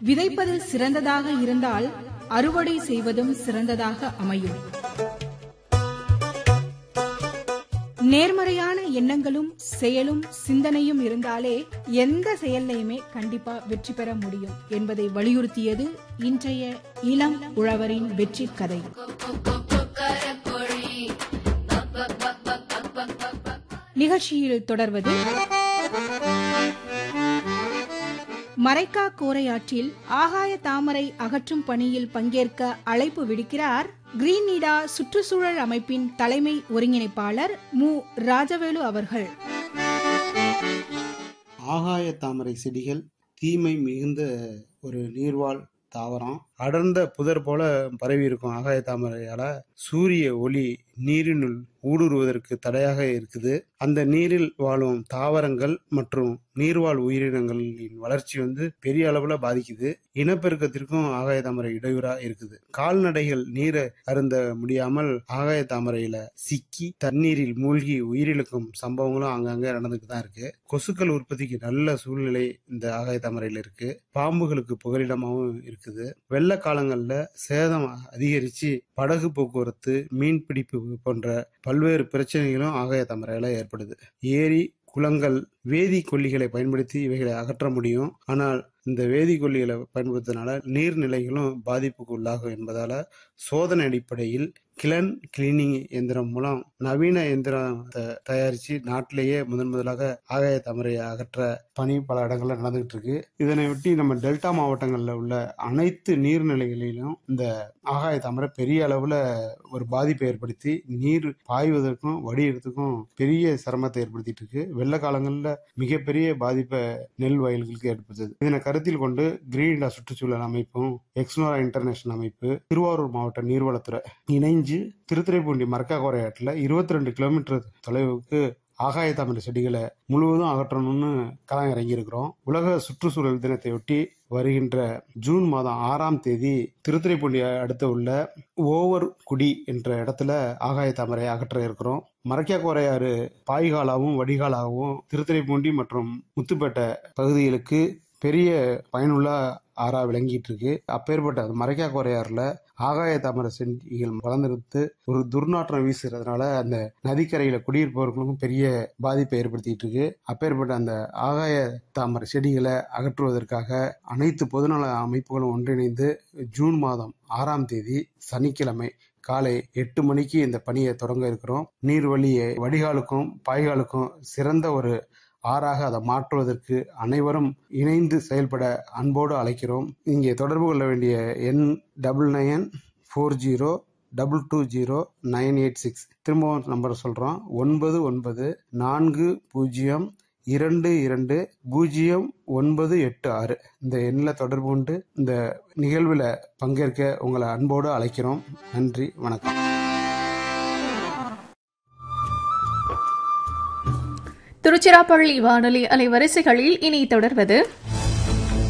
விதைப்பதில் சிறந்ததாக இருந்தால் அறுவடை செய்வதும் சிறந்ததாக அமையும் நேர்மறையான எண்ணங்களும் செயலும் சிந்தனையும் இருந்தாலே எந்த செயல்லையுமே கண்டிப்பா வெற்றி பெற முடியும் என்பதை வலியுறுத்தியது இன்றைய இளம் உழவரின் வெற்றி கதை நிகழ்ச்சியில் தொடர்வது மரைக்கா கோரையாற்றில் ஆகாய தாமரை அகற்றும் பணியில் பங்கேற்க அழைப்பு விடுக்கிறார் கிரீன் நீடா சுற்றுச்சூழல் அமைப்பின் தலைமை ஒருங்கிணைப்பாளர் மு ராஜவேலு அவர்கள் ஆகாய தாமரை செடிகள் தீமை மிகுந்த ஒரு நீர்வாழ் தாவரம் அடர்ந்த புதர் போல பரவி இருக்கும் ஆகாய தாமரையால சூரிய ஒளி நீரினுள் ஊடுருவதற்கு தடையாக இருக்குது அந்த நீரில் வாழும் தாவரங்கள் மற்றும் நீர்வாழ் உயிரினங்களின் வளர்ச்சி வந்து பெரிய அளவுல பாதிக்குது இனப்பெருக்கத்திற்கும் ஆகாய தாமரை இடையூறா இருக்குது கால்நடைகள் நீரை அருந்த முடியாமல் ஆகாய தாமரையில சிக்கி தண்ணீரில் மூழ்கி உயிரிழக்கும் சம்பவங்களும் அங்கங்க நடந்துட்டு தான் இருக்கு கொசுக்கள் உற்பத்திக்கு நல்ல சூழ்நிலை இந்த ஆகாய தாமரையில இருக்கு பாம்புகளுக்கு புகலிடமாகவும் இருக்குது வெள்ள காலங்கள்ல சேதம் அதிகரிச்சு படகு போக்குவரத்து மீன்பிடிப்பு போன்ற பல்வேறு பிரச்சனைகளும் ஆகாய தாமரையில ஏற்படுது ஏரி குளங்கள் வேதி கொல்லிகளை பயன்படுத்தி இவைகளை அகற்ற முடியும் ஆனால் இந்த வேதி கொல்லிகளை பயன்படுத்துறதுனால நீர்நிலைகளும் பாதிப்புக்கு உள்ளாகும் என்பதால சோதனை அடிப்படையில் கிளன் கிளீனிங் எந்திரம் மூலம் நவீன எந்திரத்தை தயாரித்து நாட்டிலேயே முதன் முதலாக ஆகாய தாமரையை அகற்ற பணி பல இடங்கள்ல நடந்துகிட்டு இருக்கு இதனை ஒட்டி நம்ம டெல்டா மாவட்டங்களில் உள்ள அனைத்து நீர்நிலைகளிலும் இந்த ஆகாய தாமரை பெரிய அளவுல ஒரு பாதிப்பை ஏற்படுத்தி நீர் பாய்வதற்கும் வடிகிறதுக்கும் பெரிய சிரமத்தை ஏற்படுத்திட்டு இருக்கு வெள்ள காலங்களில் மிகப்பெரிய பாதிப்பை நெல் வயல்களுக்கு ஏற்படுத்துது இதனை கருத்தில் கொண்டு கிரீன் சுற்றுச்சூழல் அமைப்பும் எக்ஸ்னோரா இன்டர்நேஷனல் அமைப்பு திருவாரூர் மாவட்ட நீர்வளத்துறை இணைஞ்சு திருத்துறைப்பூண்டி மரக்கா கோரையாட்டில் இருபத்தி ரெண்டு கிலோமீட்டர் தொலைவுக்கு ஆகாய தாமரை செடிகளை முழுவதும் அகற்றணும்னு களம் இறங்கியிருக்கிறோம் உலக சுற்றுச்சூழல் தினத்தையொட்டி வருகின்ற ஜூன் மாதம் ஆறாம் தேதி திருத்துறைப்பூண்டி அடுத்த உள்ள ஓவர் குடி என்ற இடத்துல ஆகாய தாமரை அகற்ற இருக்கிறோம் மரக்கியா கோரையாறு பாய்காலாவும் வடிகாலாகவும் திருத்துறைப்பூண்டி மற்றும் முத்துப்பேட்டை பகுதிகளுக்கு பெரிய பயனுள்ள ஆறா விளங்கிட்டு இருக்கு அப்பேற்பட்ட அது மறைக்கா குறையாறுல ஆகாய தாமரை செடிகள் வளர்ந்துருத்து ஒரு துர்நாற்றம் வீசுறதுனால அந்த நதிக்கரையில குடியிருப்பவர்களுக்கும் பெரிய பாதிப்பை ஏற்படுத்திட்டு இருக்கு அப்பேற்பட்ட அந்த ஆகாய தாமரை செடிகளை அகற்றுவதற்காக அனைத்து பொதுநல அமைப்புகளும் ஒன்றிணைந்து ஜூன் மாதம் ஆறாம் தேதி சனிக்கிழமை காலை எட்டு மணிக்கு இந்த பணியை தொடங்க இருக்கிறோம் நீர்வழியை வடிகாலுக்கும் பாய்காலுக்கும் சிறந்த ஒரு ஆறாக அதை மாற்றுவதற்கு அனைவரும் இணைந்து செயல்பட அன்போடு அழைக்கிறோம் இங்கே தொடர்பு கொள்ள வேண்டிய எண் double nine four zero double two zero nine eight six திரும்பவும் நம்பர் சொல்கிறோம் ஒன்பது ஒன்பது நான்கு பூஜ்ஜியம் இரண்டு இரண்டு பூஜ்ஜியம் ஒன்பது எட்டு ஆறு இந்த எண்ணில் தொடர்பு கொண்டு இந்த நிகழ்வில் பங்கேற்க உங்களை அன்போடு அழைக்கிறோம் நன்றி வணக்கம் திருச்சிராப்பள்ளி வானொலி அலைவரிசைகளில் இனி தொடர்வது